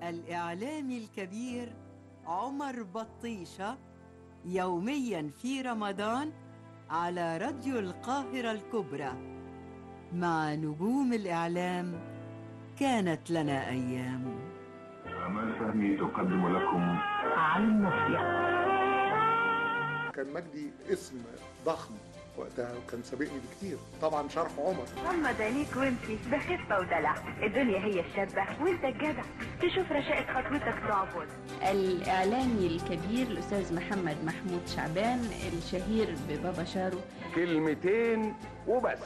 الإعلامي الكبير عمر بطيشة يوميا في رمضان على راديو القاهرة الكبرى مع نجوم الإعلام كانت لنا أيام أمال فهمي تقدم لكم عن مصيح كان مجدي اسم ضخم وقتها وكان سابقني بكتير طبعا شرح عمر غمض عينيك وامشي ده خفة ودلع الدنيا هي الشابة وانت الجدع تشوف رشاقة خطوتك تعبد الإعلامي الكبير الأستاذ محمد محمود شعبان الشهير ببابا شارو كلمتين وبس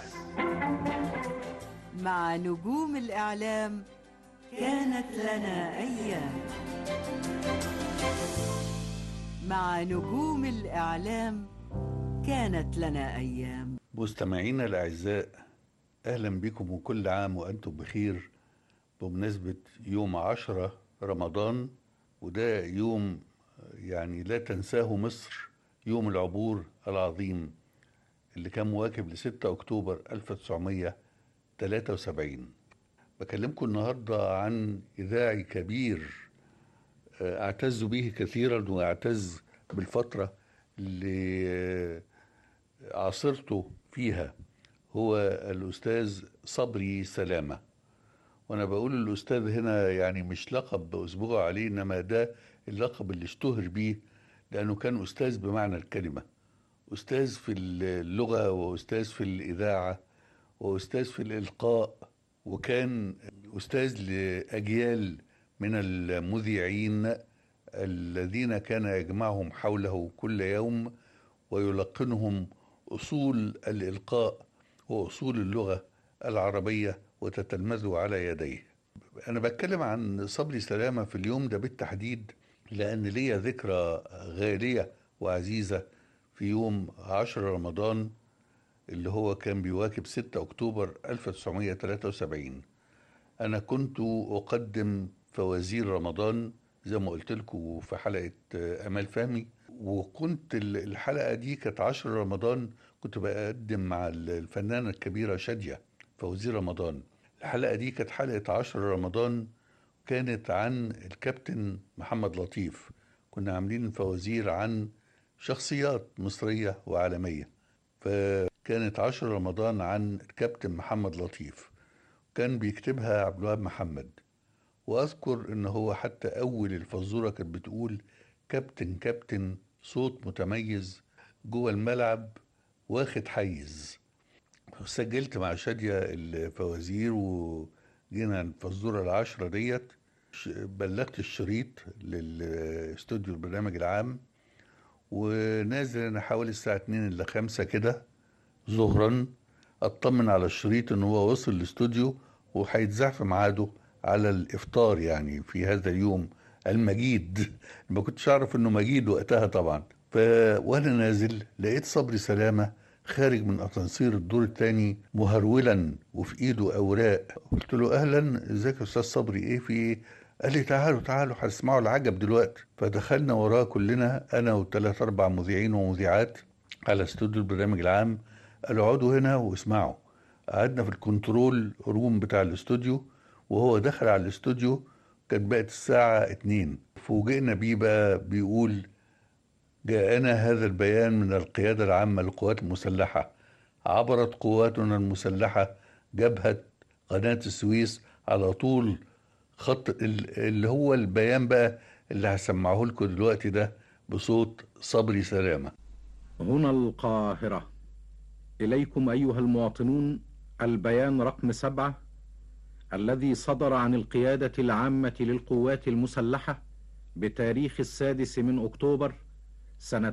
مع نجوم الإعلام كانت لنا أيام مع نجوم الإعلام كانت لنا أيام مستمعينا الأعزاء أهلا بكم وكل عام وأنتم بخير بمناسبة يوم عشرة رمضان وده يوم يعني لا تنساه مصر يوم العبور العظيم اللي كان مواكب ل 6 أكتوبر 1973 بكلمكم النهاردة عن إذاعي كبير أعتز به كثيرا وأعتز بالفترة اللي عاصرته فيها هو الأستاذ صبري سلامة وأنا بقول الأستاذ هنا يعني مش لقب بأسبوع عليه إنما ده اللقب اللي اشتهر بيه لأنه كان أستاذ بمعنى الكلمة أستاذ في اللغة وأستاذ في الإذاعة وأستاذ في الإلقاء وكان أستاذ لأجيال من المذيعين الذين كان يجمعهم حوله كل يوم ويلقنهم اصول الالقاء واصول اللغه العربيه وتتلمذوا على يديه. انا بتكلم عن صبري سلامه في اليوم ده بالتحديد لان ليا ذكرى غاليه وعزيزه في يوم 10 رمضان اللي هو كان بيواكب 6 اكتوبر 1973. انا كنت اقدم فوازير رمضان زي ما قلت لكم في حلقه امال فهمي وكنت الحلقه دي كانت 10 رمضان كنت بقدم مع الفنانه الكبيره شاديه فوزير رمضان الحلقه دي كانت حلقه 10 رمضان كانت عن الكابتن محمد لطيف كنا عاملين فوازير عن شخصيات مصريه وعالميه فكانت 10 رمضان عن الكابتن محمد لطيف كان بيكتبها عبد الوهاب محمد واذكر ان هو حتى اول الفزوره كانت بتقول كابتن كابتن صوت متميز جوه الملعب واخد حيز سجلت مع شادية الفوازير وجينا الفزورة العشرة ديت بلغت الشريط للاستوديو البرنامج العام ونازل انا حوالي الساعة 2 الا 5 كده ظهرا اطمن على الشريط ان هو وصل الاستوديو وهيتذاع في ميعاده على الافطار يعني في هذا اليوم المجيد ما كنتش اعرف انه مجيد وقتها طبعا ف وانا نازل لقيت صبري سلامه خارج من اسانسير الدور الثاني مهرولا وفي ايده اوراق قلت له اهلا ازيك يا استاذ صبري ايه في ايه قال لي تعالوا تعالوا هتسمعوا العجب دلوقتي فدخلنا وراه كلنا انا وثلاث اربع مذيعين ومذيعات على استوديو البرنامج العام قالوا اقعدوا هنا واسمعوا قعدنا في الكنترول روم بتاع الاستوديو وهو دخل على الاستوديو كانت بقت الساعة اتنين فوجئنا بيه بقى بيقول جاءنا هذا البيان من القيادة العامة للقوات المسلحة عبرت قواتنا المسلحة جبهة قناة السويس على طول خط اللي هو البيان بقى اللي هسمعه لكم دلوقتي ده بصوت صبري سلامة هنا القاهرة إليكم أيها المواطنون البيان رقم سبعة الذي صدر عن القيادة العامة للقوات المسلحة بتاريخ السادس من أكتوبر سنة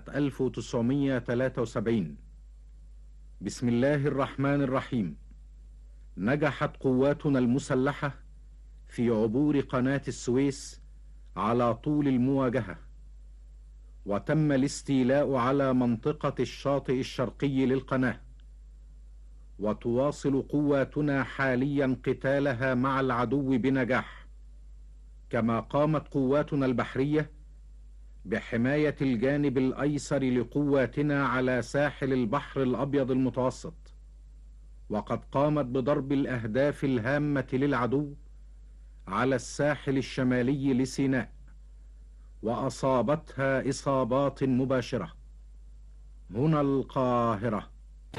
1973 بسم الله الرحمن الرحيم نجحت قواتنا المسلحة في عبور قناة السويس على طول المواجهة وتم الاستيلاء على منطقة الشاطئ الشرقي للقناة وتواصل قواتنا حاليا قتالها مع العدو بنجاح كما قامت قواتنا البحريه بحمايه الجانب الايسر لقواتنا على ساحل البحر الابيض المتوسط وقد قامت بضرب الاهداف الهامه للعدو على الساحل الشمالي لسيناء واصابتها اصابات مباشره هنا القاهره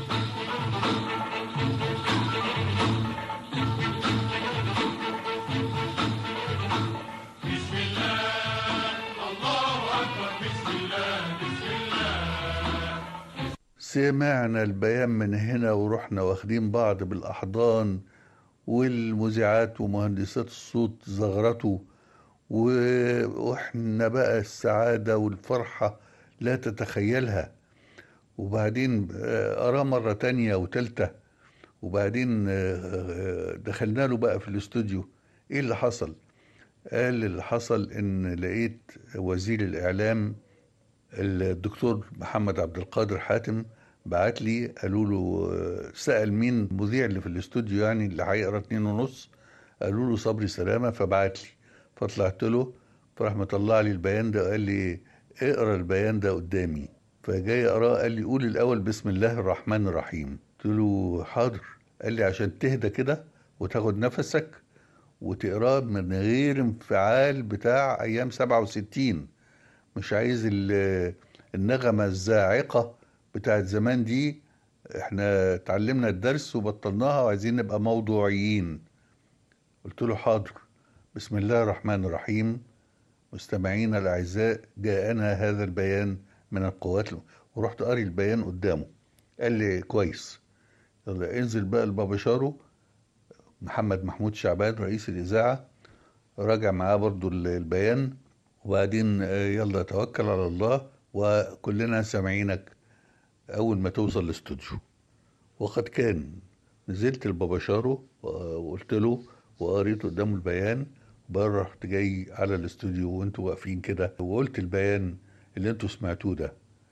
سمعنا البيان من هنا ورحنا واخدين بعض بالأحضان والمذيعات ومهندسات الصوت زغرتوا و- واحنا بقى السعادة والفرحة لا تتخيلها وبعدين آه، أراه مرة تانية وتالتة وبعدين آه، آه، دخلنا له بقى في الاستوديو ايه اللي حصل قال اللي حصل ان لقيت وزير الاعلام الدكتور محمد عبد القادر حاتم بعت لي قالوا له آه، سأل مين المذيع اللي في الاستوديو يعني اللي هيقرا اتنين ونص قالوا له صبري سلامة فبعت لي فطلعت له فراح مطلع لي البيان ده وقال لي اقرا البيان ده قدامي فجاي اقراه قال لي قول الاول بسم الله الرحمن الرحيم قلت له حاضر قال لي عشان تهدى كده وتاخد نفسك وتقراه من غير انفعال بتاع ايام 67 مش عايز ال- النغمة الزاعقة بتاعت زمان دي احنا اتعلمنا الدرس وبطلناها وعايزين نبقى موضوعيين قلت له حاضر بسم الله الرحمن الرحيم مستمعينا الأعزاء جاءنا هذا البيان من القوات الم- ورحت قاري البيان قدامه قال لي كويس يلا انزل بقى لبابا شارو محمد محمود شعبان رئيس الإذاعة راجع معاه برضو ال- البيان وبعدين آه، يلا توكل على الله وكلنا سامعينك أول ما توصل الاستوديو وقد كان نزلت لبابا شارو وقلت له وقريت قدامه البيان بره رحت جاي على الاستوديو وانتوا واقفين كده وقلت البيان اللي انتوا سمعتوه ده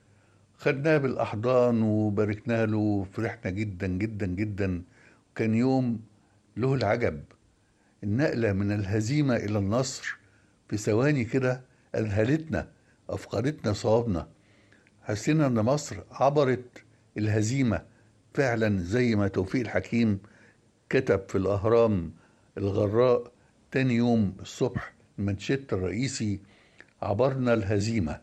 خدناه بالأحضان وباركنا له وفرحنا جدا جدا جدا كان يوم له العجب النقلة من الهزيمة إلى النصر في ثواني كده أذهلتنا أفقدتنا صوابنا حسينا إن مصر عبرت الهزيمة فعلا زي ما توفيق الحكيم كتب في الأهرام الغراء تاني يوم الصبح المنشط الرئيسي عبرنا الهزيمة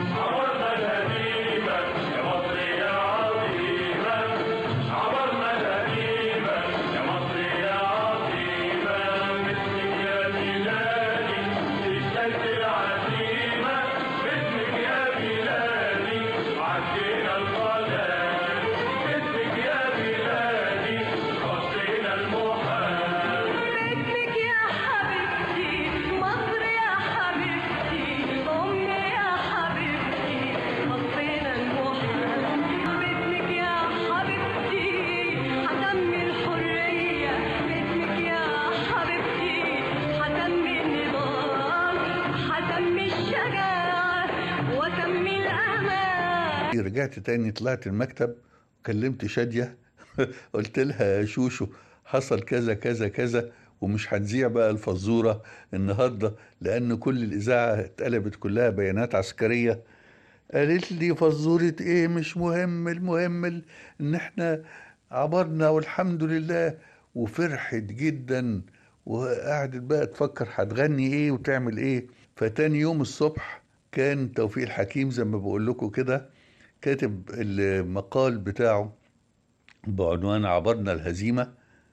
باسمك يا حبيبتي مصر يا حبيبتي أمي يا حبيبتي قصينا المحن باسمك يا حبيبتي حتمي الحرية باسمك يا حبيبتي حتمي النضال حتمي الشجاعة وتمي الأمان رجعت تاني طلعت المكتب وكلمت شادية قلت لها يا شوشو حصل كذا كذا كذا ومش هنذيع بقى الفزورة النهاردة لأن كل الإذاعة اتقلبت كلها بيانات عسكرية قالت لي فزورة إيه مش مهم المهم ال- إن إحنا عبرنا والحمد لله وفرحت جدا وقعدت بقى تفكر هتغني إيه وتعمل إيه فتاني يوم الصبح كان توفيق الحكيم زي ما بقول لكم كده كاتب المقال بتاعه بعنوان عبرنا الهزيمة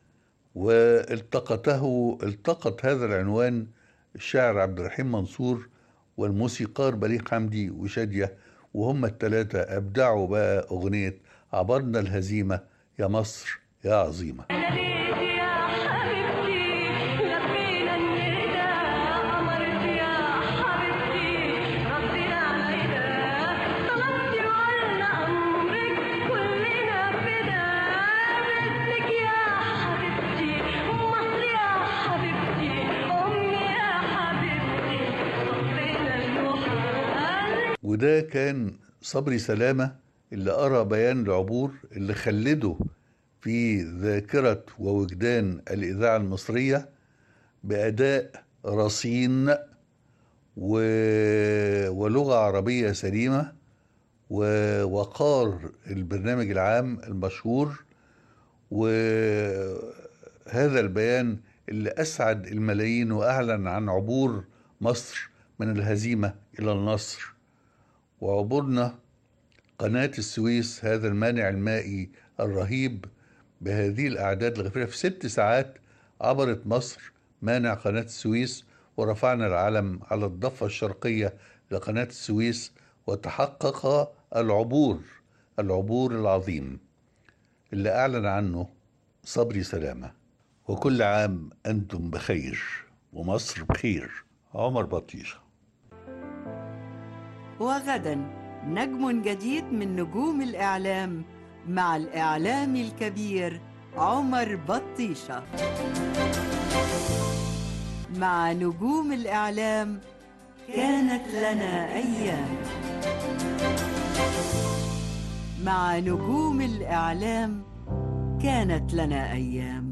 والتقطه التقط هذا العنوان الشاعر عبد الرحيم منصور والموسيقار بليغ حمدي وشادية وهم الثلاثة أبدعوا بقى أغنية عبرنا الهزيمة يا مصر يا عظيمة ناديت يا حبيبتي لبينا النداء أمرت يا حبيبتي ردينا علينا طلبتي وقلنا أمرك كلنا فداء باسمك يا حبيبتي مصر يا حبيبتي أمي يا حبيبتي قصينا المحن وده كان صبري سلامة اللي قرأ بيان العبور اللي خلده في ذاكرة ووجدان الإذاعة المصرية بأداء رصين و... ولغة عربية سليمة ووقار البرنامج العام المشهور وهذا البيان اللي أسعد الملايين وأعلن عن عبور مصر من الهزيمة إلى النصر وعبورنا قناة السويس هذا المانع المائي الرهيب بهذه الأعداد الغفيرة في ست ساعات عبرت مصر مانع قناة السويس ورفعنا العلم على الضفة الشرقية لقناة السويس وتحقق العبور العبور العظيم اللي أعلن عنه صبري سلامة وكل عام أنتم بخير ومصر بخير عمر بطيشة وغدا نجم جديد من نجوم الإعلام مع الإعلامي الكبير عمر بطيشة مع نجوم الإعلام كانت لنا أيام مع نجوم الإعلام كانت لنا أيام